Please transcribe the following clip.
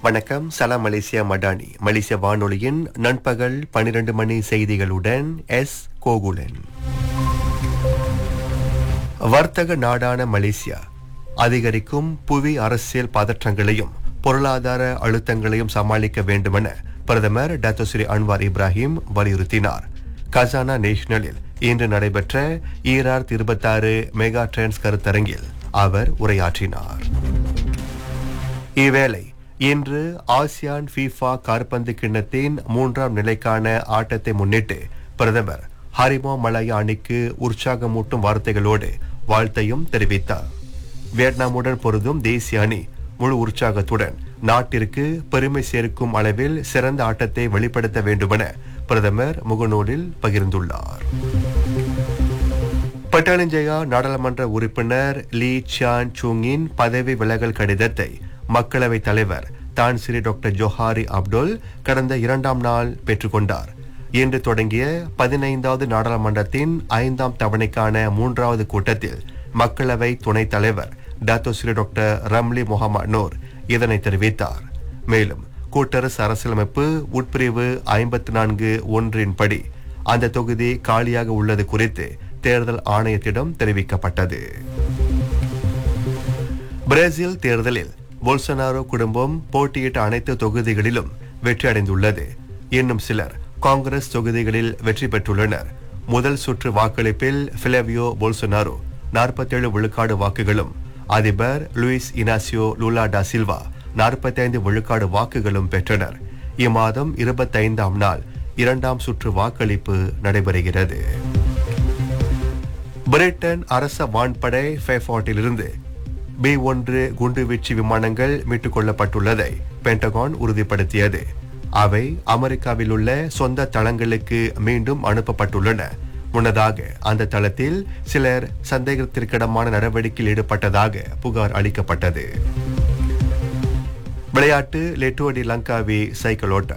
வணக்கம் சலாம் மலேசியா மடானி மலேசிய வானொலியின் நண்பகல் 12 மணி செய்திகளுடன் எஸ் கோகுலன் வர்த்தக நாடான மலேசியா அதிகரிக்கும் புவி அரசியல் பதற்றங்களையும் பொருளாதார அழுத்தங்களையும் சமாளிக்க வேண்டுமென பிரதமர் டாக்டர் ஸ்ரீ அன்வார் இப்ராஹிம் வலியுறுத்தினார் கசானா நேஷனலில் இன்று நடைபெற்ற ஈரார் இருபத்தாறு மெகா ட்ரெண்ட்ஸ் கருத்தரங்கில் அவர் உரையாற்றினார் இவ்வேளை இன்று ஆசியான் ஃபீஃபா காற்பந்து கிண்ணத்தின் மூன்றாம் நிலைக்கான ஆட்டத்தை முன்னிட்டு பிரதமர் ஹரிமோ மலாயா அணிக்கு உற்சாகமூட்டும் வார்த்தைகளோடு வாழ்த்தையும் தெரிவித்தார் வியட்நாமுடன் பொருதும் தேசிய அணி முழு உற்சாகத்துடன் நாட்டிற்கு பெருமை சேர்க்கும் அளவில் சிறந்த ஆட்டத்தை வெளிப்படுத்த வேண்டுமென பிரதமர் முகநூலில் பகிர்ந்துள்ளார் பட்டாளஞ்சயா நாடாளுமன்ற உறுப்பினர் லீ சியான் சூங்கின் பதவி விலகல் கடிதத்தை மக்களவைத் தலைவர் தான் ஸ்ரீ டாக்டர் ஜோஹாரி அப்துல் கடந்த இரண்டாம் நாள் பெற்றுக்கொண்டார் இன்று தொடங்கிய பதினைந்தாவது நாடாளுமன்றத்தின் ஐந்தாம் தவணைக்கான மூன்றாவது கூட்டத்தில் மக்களவை துணைத் தலைவர் doctor Sri doctor Ramli Mohamed Noor இதனை தெரிவித்தார் மேலும் கூட்டரசு அரசியலமைப்பு உட்பிரிவு ஐம்பத்தி நான்கு ஒன்றின் படி அந்த தொகுதி காலியாக உள்ளது குறித்து தேர்தல் ஆணையத்திடம் தெரிவிக்கப்பட்டது பிரேசில் தேர்தலில் போல்சனாரோ குடும்பம் போட்டியிட்ட அனைத்து தொகுதிகளிலும் வெற்றி அடைந்துள்ளது இன்னும் சிலர் காங்கிரஸ் தொகுதிகளில் வெற்றி பெற்றுள்ளனர் முதல் சுற்று வாக்களிப்பில் பிளவியோ போல்சனாரோ நாற்பத்தேழு விழுக்காடு வாக்குகளும் அதிபர் லூயிஸ் இனாசியோ லூலா டா சில்வா நாற்பத்தைந்து விழுக்காடு வாக்குகளும் பெற்றனர் இம்மாதம் இருபத்தைந்தாம் நாள் இரண்டாம் சுற்று வாக்களிப்பு நடைபெறுகிறது பிரிட்டன் அரச வான்படை ஃபேஃபாட்டிலிருந்து பி ஒன்று குண்டுவீச்சு விமானங்கள் மீட்டுக் கொள்ளப்பட்டுள்ளதை பென்டகான் உறுதிப்படுத்தியது அவை அமெரிக்காவில் உள்ள சொந்த தளங்களுக்கு மீண்டும் அனுப்பப்பட்டுள்ளன முன்னதாக அந்த தளத்தில் சிலர் சந்தேகத்திற்கிடமான நடவடிக்கையில் ஈடுபட்டதாக புகார் அளிக்கப்பட்டது விளையாட்டு லெட்டோ டி லங்காவி சைக்கிள் ஓட்டம்